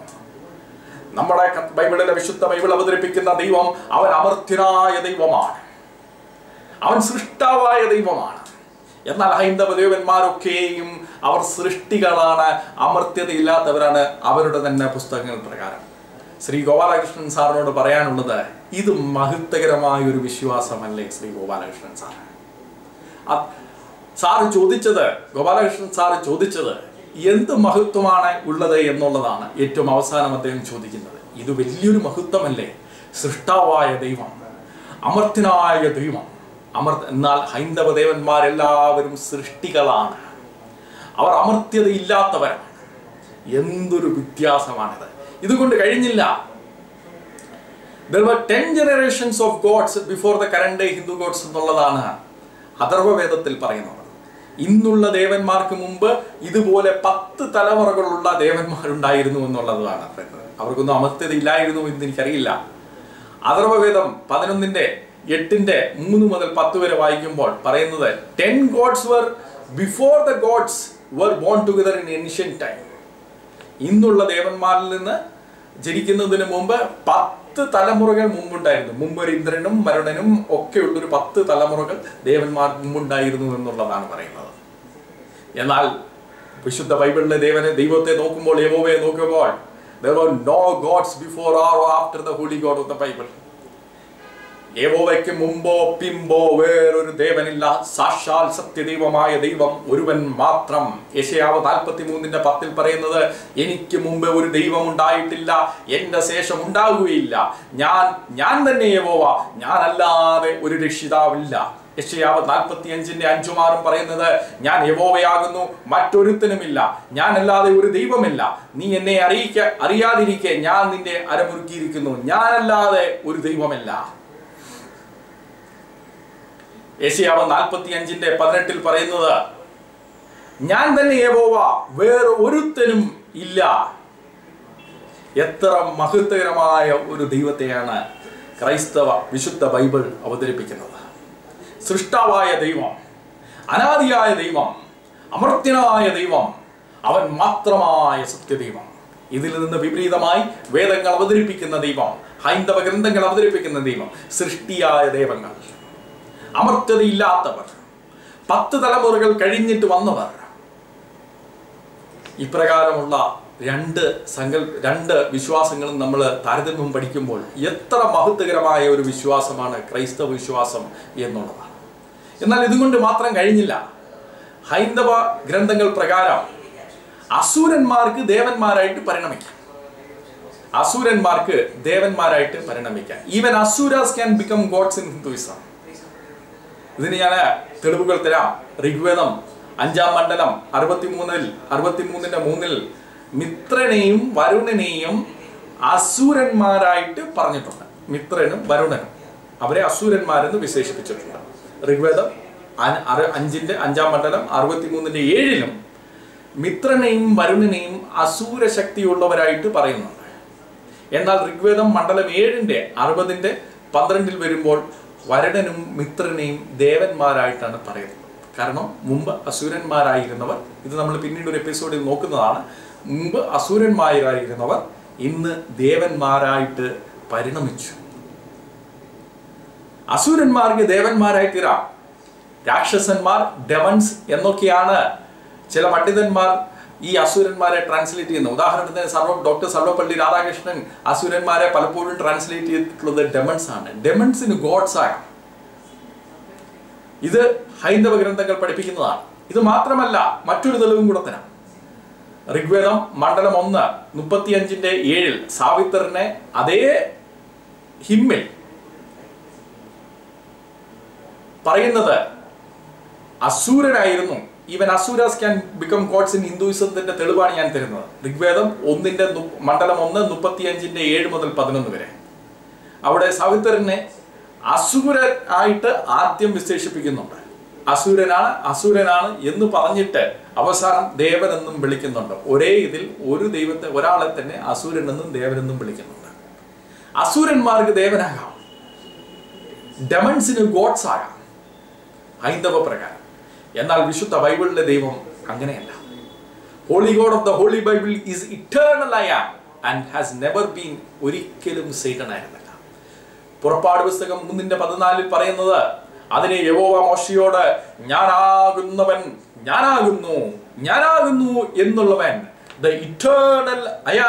നമ്മുടെ ക- ബൈബിളിലെ വിശുദ്ധ ബൈബിൾ അവതരിപ്പിക്കുന്ന ദൈവം അവൻ അമർത്യനായ ദൈവമാണ് അവൻ സൃഷ്ടാവായ ദൈവമാണ് എന്നാൽ ഹൈന്ദവ ദേവന്മാരൊക്കെയും അവർ സൃഷ്ടികളാണ് അമർത്യതയില്ലാത്തവരാണ് അവരുടെ തന്നെ പുസ്തകങ്ങൾ പ്രകാരം ശ്രീ ഗോപാലകൃഷ്ണൻ സാറിനോട് പറയാനുള്ളത് ഇത് മഹത്വകരമായ ഒരു വിശ്വാസമല്ലേ ശ്രീ ഗോപാലകൃഷ്ണൻ സാർ അ- സാറ് ചോദിച്ചത് ഗോപാലകൃഷ്ണൻ സാറ് ചോദിച്ചത് എന്ത് മഹത്വമാണ് ഉള്ളത് എന്നുള്ളതാണ് ഏറ്റവും അവസാനം അദ്ദേഹം ചോദിക്കുന്നത് ഇത് വലിയൊരു മഹത്വമല്ലേ സൃഷ്ടാവായ ദൈവം അമർത്യനായ ദൈവം അമർ എന്നാൽ ഹൈന്ദവ ദേവന്മാരെല്ലാവരും സൃഷ്ടികളാണ് അവർ അമർത്യതയില്ലാത്തവരാണ് എന്തൊരു വ്യത്യാസമാണിത് ഇതുകൊണ്ട് കഴിഞ്ഞില്ല There were 10 generations of gods before the current day Hindu gods എന്നുള്ളതാണ് അഥർവവേദത്തിൽ പറയുന്നത് ഇന്നുള്ള ദേവന്മാർക്ക് മുമ്പ് ഇതുപോലെ പത്ത് തലമുറകളുള്ള ദേവന്മാരുണ്ടായിരുന്നു എന്നുള്ളതാണ് പറയുന്നത് അവർക്കൊന്നും അമർത്യതയില്ലായിരുന്നു എന്ന് എനിക്കറിയില്ല അഥർവവേദം പതിനൊന്നിന്റെ എട്ടിന്റെ മൂന്ന് മുതൽ പത്ത് വരെ വായിക്കുമ്പോൾ പറയുന്നത് ten gods were before the gods were born together in ancient time ഇന്നുള്ള ദേവന്മാരിൽ നിന്ന് ജനിക്കുന്നതിന് മുമ്പ് പത്ത് തലമുറകൾ മുമ്പുണ്ടായിരുന്നു മുമ്പ് ഒരു ഇന്ദ്രനും വരുണനും ഒക്കെ ഉള്ളൊരു പത്ത് തലമുറകൾ ദേവന്മാർക്ക് മുമ്പുണ്ടായിരുന്നു എന്നുള്ളതാണ് പറയുന്നത് എന്നാൽ വിശുദ്ധ ബൈബിളിലെ ദേവനെ ദൈവത്തെ നോക്കുമ്പോൾ യഹോവയെ നോക്കുമ്പോൾ there were no gods before or after the holy god of the bible യഹോവയ്ക്ക് മുമ്പോ പിമ്പോ വേറൊരു ദേവനില്ല സാക്ഷാൽ സത്യദൈവമായ ദൈവം ഒരുവൻ മാത്രം യശയാവ് നാൽപ്പത്തി മൂന്നിന്റെ പത്തിൽ പറയുന്നത് എനിക്ക് മുമ്പ് ഒരു ദൈവം ഉണ്ടായിട്ടില്ല എന്റെ ശേഷം ഉണ്ടാകുകയില്ല ഞാൻ ഞാൻ തന്നെ യഹോവ ഞാനല്ലാതെ ഒരു രക്ഷിതാവില്ല യശയാവ് നാൽപ്പത്തി അഞ്ചിന്റെ അഞ്ചുമാറും പറയുന്നത് ഞാൻ യഹോവയാകുന്നു മറ്റൊരുത്തനുമില്ല ഞാനല്ലാതെ ഒരു ദൈവമില്ല നീ എന്നെ അറിയിക്ക അറിയാതിരിക്കെ ഞാൻ നിന്റെ അരമുറുക്കിയിരിക്കുന്നു ഞാനല്ലാതെ ഒരു ദൈവമില്ല ഏഷ്യാവ് നാൽപ്പത്തി അഞ്ചിന്റെ പതിനെട്ടിൽ പറയുന്നത് ഞാൻ തന്നെ യഹോവ വേറെ ഒരുത്തനും ഇല്ല എത്ര മഹത്വകരമായ ഒരു ദൈവത്തെയാണ് ക്രൈസ്തവ വിശുദ്ധ ബൈബിൾ അവതരിപ്പിക്കുന്നത് സൃഷ്ടാവായ ദൈവം അനാദിയായ ദൈവം അമർത്യനായ ദൈവം അവൻ മാത്രമായ സത്യദൈവം ഇതിൽ നിന്ന് വിപരീതമായി വേദങ്ങൾ അവതരിപ്പിക്കുന്ന ദൈവം ഹൈന്ദവ ഗ്രന്ഥങ്ങൾ അവതരിപ്പിക്കുന്ന ദൈവം സൃഷ്ടിയായ ദൈവങ്ങൾ അമർത്യതയില്ലാത്തവർ പത്ത് തലമുറകൾ കഴിഞ്ഞിട്ട് വന്നവർ ഇപ്രകാരമുള്ള രണ്ട് സങ്കൽ രണ്ട് വിശ്വാസങ്ങളും നമ്മൾ താരതമ്യം പഠിക്കുമ്പോൾ എത്ര മഹത്വകരമായ ഒരു വിശ്വാസമാണ് ക്രൈസ്തവ വിശ്വാസം എന്നുള്ളതാണ് എന്നാൽ ഇതുകൊണ്ട് മാത്രം കഴിഞ്ഞില്ല ഹൈന്ദവ ഗ്രന്ഥങ്ങൾ പ്രകാരം അസൂരന്മാർക്ക് ദേവന്മാരായിട്ട് പരിണമിക്കാം അസൂരന്മാർക്ക് ദേവന്മാരായിട്ട് പരിണമിക്കാം even asuras can become gods in Hinduism ഇതിന് ഞാൻ തെളിവുകൾ തരാം ഋഗ്വേദം അഞ്ചാം മണ്ഡലം അറുപത്തിമൂന്നിൽ അറുപത്തിമൂന്നിന്റെ മൂന്നിൽ മിത്രനെയും വരുണനെയും അസൂരന്മാരായിട്ട് പറഞ്ഞിട്ടുണ്ട് മിത്രനും വരുണനും അവരെ അസൂരന്മാരെന്ന് വിശേഷിപ്പിച്ചിട്ടുണ്ട് ഋഗ്വേദം അ- അറ- അഞ്ചിന്റെ അഞ്ചാം മണ്ഡലം അറുപത്തിമൂന്നിന്റെ ഏഴിലും മിത്രനെയും വരുണനെയും അസൂര ശക്തിയുള്ളവരായിട്ട് പറയുന്നുണ്ട് എന്നാൽ ഋഗ്വേദം മണ്ഡലം ഏഴിന്റെ അറുപതിന്റെ പന്ത്രണ്ടിൽ വരുമ്പോൾ വരുണനും മിത്രനെയും ദേവന്മാരായിട്ടാണ് പറയുന്നത് കാരണം മുമ്പ് അസുരന്മാരായിരുന്നവർ ഇത് നമ്മൾ പിന്നീട് ഒരു എപ്പിസോഡിൽ നോക്കുന്നതാണ് മുമ്പ് അസുരന്മാരായിരുന്നവർ ഇന്ന് ദേവന്മാരായിട്ട് പരിണമിച്ചു അസുരന്മാർക്ക് ദേവന്മാരായി തീരാം രാക്ഷസന്മാർ ഡെമൺസ് എന്നൊക്കെയാണ് ചില പണ്ഡിതന്മാർ ഈ അസുരന്മാരെ ട്രാൻസ്ലേറ്റ് ചെയ്യുന്നത് ഉദാഹരണത്തിന് സർവ ഡോക്ടർ സർവപ്പള്ളി രാധാകൃഷ്ണൻ അസുരന്മാരെ പലപ്പോഴും ട്രാൻസ്ലേറ്റ് ചെയ്തിട്ടുള്ളത് ഡെമൺസ് ആണ് ഡെമൺസിന് ഗോഡ്സ് ആണ് ഇത് ഹൈന്ദവ ഗ്രന്ഥങ്ങൾ പഠിപ്പിക്കുന്നതാണ് ഇത് മാത്രമല്ല മറ്റൊരു തെളിവും കൂടെ തരാം ഋഗ്വേദം മണ്ഡലം ഒന്ന് മുപ്പത്തിയഞ്ചിന്റെ ഏഴിൽ സാവിത്തറിനെ അതേ ഹിമ്മിൽ പറയുന്നത് അസൂരനായിരുന്നു even asuras can become gods in ഹിന്ദുയിസത്തിന്റെ തെളിവാണ് ഞാൻ തരുന്നത് ഋഗ്വേദം ഒന്നിന്റെ നു- മണ്ഡലം ഒന്ന് മുപ്പത്തിയഞ്ചിന്റെ ഏഴ് മുതൽ പതിനൊന്ന് വരെ അവിടെ സവിത്രനെ അസുരൻ ആയിട്ട് ആദ്യം വിശേഷിപ്പിക്കുന്നുണ്ട് അസുരനാണ് അസുരനാണ് എന്ന് പറഞ്ഞിട്ട് അവസാനം ദേവനെന്നും വിളിക്കുന്നുണ്ട് ഒരേ ഇതിൽ ഒരു ദൈവത്തെ ഒരാളെ തന്നെ അസുരനെന്നും ദേവനെന്നും വിളിക്കുന്നുണ്ട് അസുരന്മാർക്ക് ദേവനാകാം ഡെമൺസിന് ഗോഡ്സ് ആകാം ഹൈന്ദവ പ്രകാരം എന്നാൽ വിശുദ്ധ ബൈബിളിലെ ദൈവം അങ്ങനെയല്ല holy God of the holy Bible is eternal I am and has never been ഒരിക്കലും സൈറ്റൺ ആയിരുന്നില്ല പുറപ്പാട് പുസ്തകം മൂന്നിന്റെ പതിനാലിൽ പറയുന്നത് അതിനെ യവോവ മോശയോട് ഞാനാകുന്നവൻ ഞാനാകുന്നു ഞാനാകുന്നു എന്നുള്ളവൻ ദ ഇറ്റേണൽ അയാ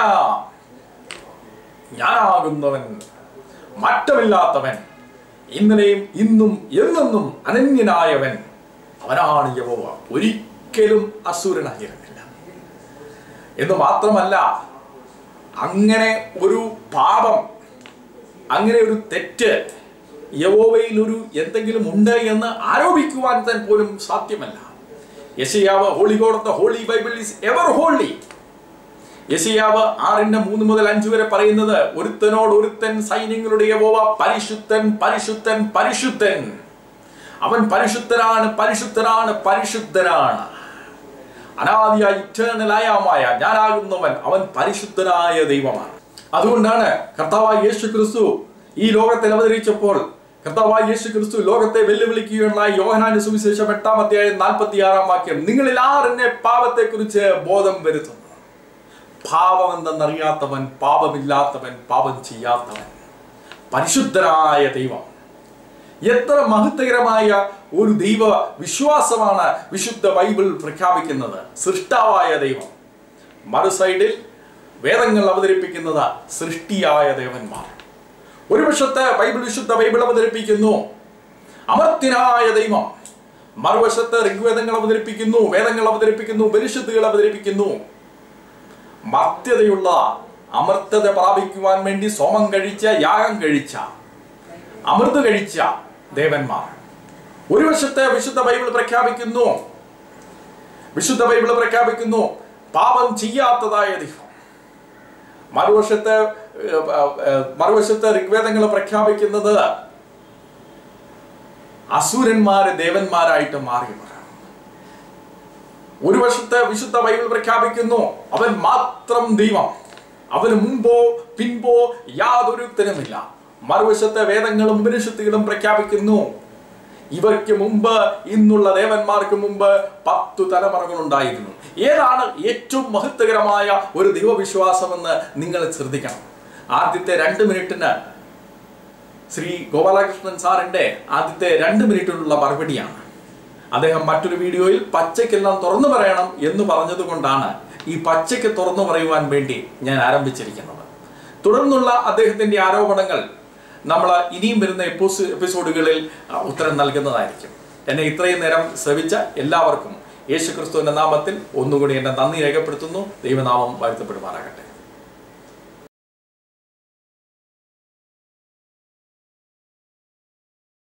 ഞാനാകുന്നവൻ മാറ്റമില്ലാത്തവൻ ഇന്നലെയും ഇന്നും എന്നെന്നും അനന്യനായവൻ അവനാണ് യവോവ ഒരിക്കലും അസുരനായിരുന്നില്ല എന്ന് മാത്രമല്ല അങ്ങനെ ഒരു പാപം അങ്ങനെ ഒരു തെറ്റ് യവോവയിൽ ഒരു എന്തെങ്കിലും ഉണ്ട് എന്ന് ആരോപിക്കുവാൻ തന്നെ പോലും സാധ്യമല്ല യശയാവ് holy God of the holy Bible is ever holy യശയാവ് ആറിന്റെ മൂന്ന് മുതൽ അഞ്ച് വരെ പറയുന്നത് ഒരുത്തനോട് ഒരുത്തൻ സൈന്യങ്ങളുടെ യവോവ പരിശുദ്ധൻ പരിശുദ്ധൻ പരിശുദ്ധൻ അവൻ പരിശുദ്ധനാണ് പരിശുദ്ധനാണ് പരിശുദ്ധനാണ് അനാദിയായ ഇറ്റേണലായമായ ഞാനാകുന്നവൻ അവൻ പരിശുദ്ധനായ ദൈവമാണ് അതുകൊണ്ടാണ് കർത്താവായ യേശു ക്രിസ്തു ഈ ലോകത്തിൽ അവതരിച്ചപ്പോൾ കർത്താവായ യേശു ക്രിസ്തു ലോകത്തെ വെല്ലുവിളിക്കുകയുള്ള യോഹനാന്റെ സുവിശേഷം എട്ടാം അധ്യായം നാൽപ്പത്തി ആറാം വാക്യം നിങ്ങളിൽ ആരെന്നെ പാപത്തെക്കുറിച്ച് ബോധം വരുത്തുന്നു പാപം എന്തെന്നറിയാത്തവൻ പാപമില്ലാത്തവൻ പാപം ചെയ്യാത്തവൻ പരിശുദ്ധനായ ദൈവം എത്ര മഹത്വകരമായ ഒരു ദൈവ വിശ്വാസമാണ് വിശുദ്ധ ബൈബിൾ പ്രഖ്യാപിക്കുന്നത് സൃഷ്ടാവായ ദൈവം മറു സൈഡിൽ വേദങ്ങൾ അവതരിപ്പിക്കുന്നത് സൃഷ്ടിയായ ദേവന്മാർ ഒരു വശത്ത് ബൈബിൾ വിശുദ്ധ ബൈബിൾ അവതരിപ്പിക്കുന്നു അമർത്യനായ ദൈവം മറുവശത്ത് ഋഗ്വേദങ്ങൾ അവതരിപ്പിക്കുന്നു വേദങ്ങൾ അവതരിപ്പിക്കുന്നു പരിശുദ്ധികൾ അവതരിപ്പിക്കുന്നു മർത്യതയുള്ള അമർത്യത പ്രാപിക്കുവാൻ വേണ്ടി സോമം കഴിച്ച യാഗം കഴിച്ച അമൃത് കഴിച്ച ദേവന്മാർ ഒരു വശത്തെ വിശുദ്ധ ബൈബിൾ പ്രഖ്യാപിക്കുന്നു വിശുദ്ധ ബൈബിൾ പ്രഖ്യാപിക്കുന്നു പാപം ചെയ്യാത്തതായ ദൈവം മറുവശത്ത് ഏർ, ഏർ, മറുവശത്ത് ഋഗ്വേദങ്ങൾ പ്രഖ്യാപിക്കുന്നത് അസുരന്മാര് ദേവന്മാരായിട്ട് മാറിയവർ ഒരു വശത്ത് വിശുദ്ധ ബൈബിൾ പ്രഖ്യാപിക്കുന്നു അവൻ മാത്രം ദൈവം അവന് മുമ്പോ പിൻപോ യാതൊരുത്തനുമില്ല മറുവശത്തെ വേദങ്ങളും ഉപനിഷത്തുകളും പ്രഖ്യാപിക്കുന്നു ഇവർക്ക് മുമ്പ് ഇന്നുള്ള ദേവന്മാർക്ക് മുമ്പ് പത്തു തലമുറകളുണ്ടായിരുന്നു ഏതാണ് ഏറ്റവും മഹത്വകരമായ ഒരു ദൈവവിശ്വാസമെന്ന് നിങ്ങൾ ശ്രദ്ധിക്കണം ആദ്യത്തെ രണ്ട് മിനിറ്റിന് ശ്രീ ഗോപാലകൃഷ്ണൻ സാറിന്റെ ആദ്യത്തെ രണ്ട് മിനിറ്റിനുള്ള മറുപടിയാണ് അദ്ദേഹം മറ്റൊരു വീഡിയോയിൽ പച്ചയ്ക്കെല്ലാം തുറന്നു പറയണം എന്ന് പറഞ്ഞതുകൊണ്ടാണ് ഈ പച്ചയ്ക്ക് തുറന്നു പറയുവാൻ വേണ്ടി ഞാൻ ആരംഭിച്ചിരിക്കുന്നത് തുടർന്നുള്ള അദ്ദേഹത്തിന്റെ ആരോപണങ്ങൾ നമ്മൾ ഇനിയും വരുന്ന എപ്പോസ് എപ്പിസോഡുകളിൽ ആ, ഉത്തരം നൽകുന്നതായിരിക്കും എന്നെ ഇത്രയും നേരം ശ്രവിച്ച എല്ലാവർക്കും യേശുക്രിസ്തുവിന്റെ നാമത്തിൽ ഒന്നുകൂടി എന്റെ നന്ദി രേഖപ്പെടുത്തുന്നു ദൈവനാമം വാഴ്ത്തപ്പെടുമാറാകട്ടെ